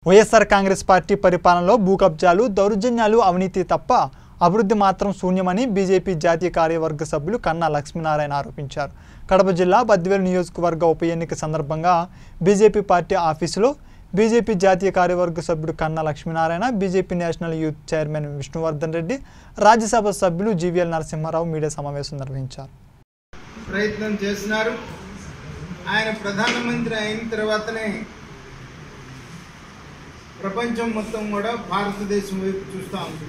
YSR Congress party పరిపాలనలో భూ కబ్జాలు దౌర్జన్యాలు అవినీతి తప్ప అభివృద్ధి మాత్రం శూన్యమని బీజేపీ జాతీయ కార్యవర్గ సభ్యులు కన్నా లక్ష్మీనారాయణ ఆరోపించారు కడప జిల్లా బద్వేలు నియోజకవర్గ ఉప ఎన్నిక సందర్భంగా బీజేపీ పార్టీ ఆఫీసులో బీజేపీ జాతీయ కార్యవర్గ సభ్యుడు Kanna Lakshminarayana BJP national youth chairman Vishnuvardhan Reddy Rajya Sabha సభ్యులు జీవీఎల్ నరసింహారావు మీడియా సమావేశం నిర్వహించారు ప్రయత్నం చేస్తున్నారు ఆయన ప్రధానమంత్రి అయిన తర్వాతనే ప్రపంచం మొత్తం కూడా భారతదేశం వైపు చూస్తూ ఉంది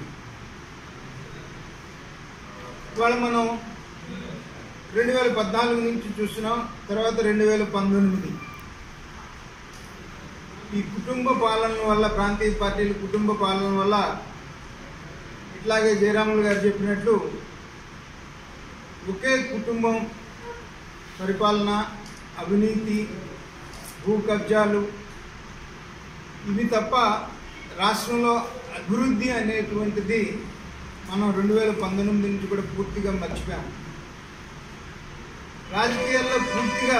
ఇవాళ మనం రెండు వేల పద్నాలుగు నుంచి చూస్తున్నాం తర్వాత రెండు వేల పంతొమ్మిది ఈ కుటుంబ పాలన వల్ల ప్రాంతీయ పార్టీల కుటుంబ పాలన వల్ల ఇట్లాగే జయరాములు గారు చెప్పినట్లు ఒకే కుటుంబం పరిపాలన అవినీతి భూ కబ్జాలు ఇవి తప్ప రాష్ట్రంలో అభివృద్ధి అనేటువంటిది మనం రెండు వేల పంతొమ్మిది నుంచి కూడా పూర్తిగా మర్చిపోయాం రాజకీయాల్లో పూర్తిగా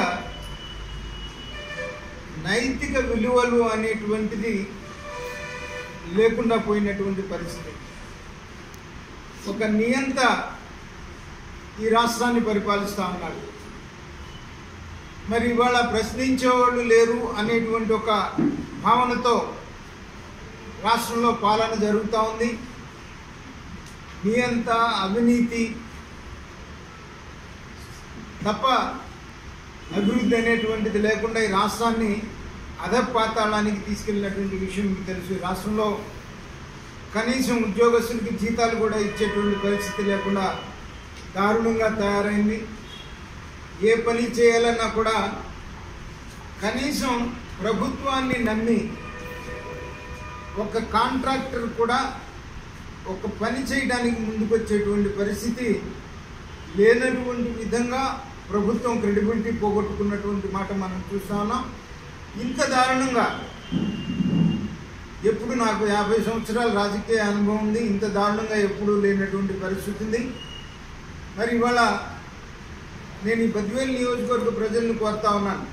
నైతిక విలువలు అనేటువంటిది లేకుండా పోయినటువంటి పరిస్థితి ఒక నియంత ఈ రాష్ట్రాన్ని పరిపాలిస్తూ ఉన్నాడు మరి ఇవాళ ప్రశ్నించేవాళ్ళు లేరు అనేటువంటి ఒక భావనతో రాష్ట్రంలో పాలన జరుగుతూ ఉంది నియంత అవినీతి తప్ప అభివృద్ధి అనేటువంటిది లేకుండా ఈ రాష్ట్రాన్ని అధపాతాళానికి తీసుకెళ్ళినటువంటి విషయం మీకు తెలుసు ఈ రాష్ట్రంలో కనీసం ఉద్యోగస్తులకి జీతాలు కూడా ఇచ్చేటువంటి పరిస్థితి లేకుండా దారుణంగా తయారైంది ఏ పని చేయాలన్నా కూడా కనీసం ప్రభుత్వాన్ని నమ్మి ఒక కాంట్రాక్టర్ కూడా ఒక పని చేయడానికి ముందుకొచ్చేటువంటి పరిస్థితి లేనటువంటి విధంగా ప్రభుత్వం క్రెడిబిలిటీ పోగొట్టుకున్నటువంటి మాట మనం చూస్తా ఉన్నాం ఇంత దారుణంగా ఎప్పుడు నాకు యాభై సంవత్సరాల రాజకీయ అనుభవం ఉంది ఇంత దారుణంగా ఎప్పుడూ లేనటువంటి పరిస్థితి ఉంది మరి ఇవాళ నేను ఈ బద్వేలు నియోజకవర్గ ప్రజలను కోరుతా ఉన్నాను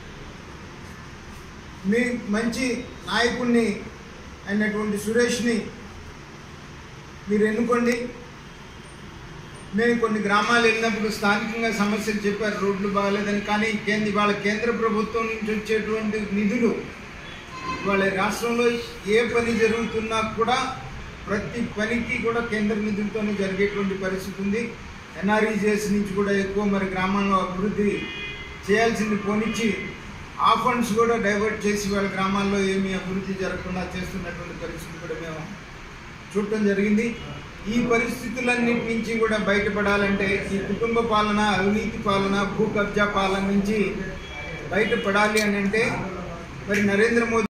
మీ మంచి నాయకుడిని అయినటువంటి సురేష్ని మీరు ఎన్నుకోండి నేను కొన్ని గ్రామాలు వెళ్ళినప్పుడు స్థానికంగా సమస్యలు చెప్పారు రోడ్లు బాగలేదని కానీ కేంద్ర వాళ్ళ కేంద్ర ప్రభుత్వం నుంచి వచ్చేటువంటి నిధులు వాళ్ళ రాష్ట్రంలో ఏ పని జరుగుతున్నా కూడా ప్రతి పనికి కూడా కేంద్ర నిధులతోనే జరిగేటువంటి పరిస్థితి ఉంది ఎన్ఆర్ఈజేఎస్ నుంచి కూడా ఎక్కువ మరి గ్రామాల్లో అభివృద్ధి చేయాల్సింది పోనిచ్చి ఆ ఫండ్స్ కూడా డైవర్ట్ చేసి వాళ్ళ గ్రామాల్లో ఏమీ అభివృద్ధి జరగకుండా చేస్తున్నటువంటి పరిస్థితి కూడా మేము చూడటం జరిగింది ఈ పరిస్థితులన్నిటి నుంచి కూడా బయటపడాలంటే ఈ కుటుంబ పాలన అవినీతి పాలన భూ కబ్జా పాలన నుంచి బయటపడాలి అని అంటే మరి నరేంద్ర మోదీ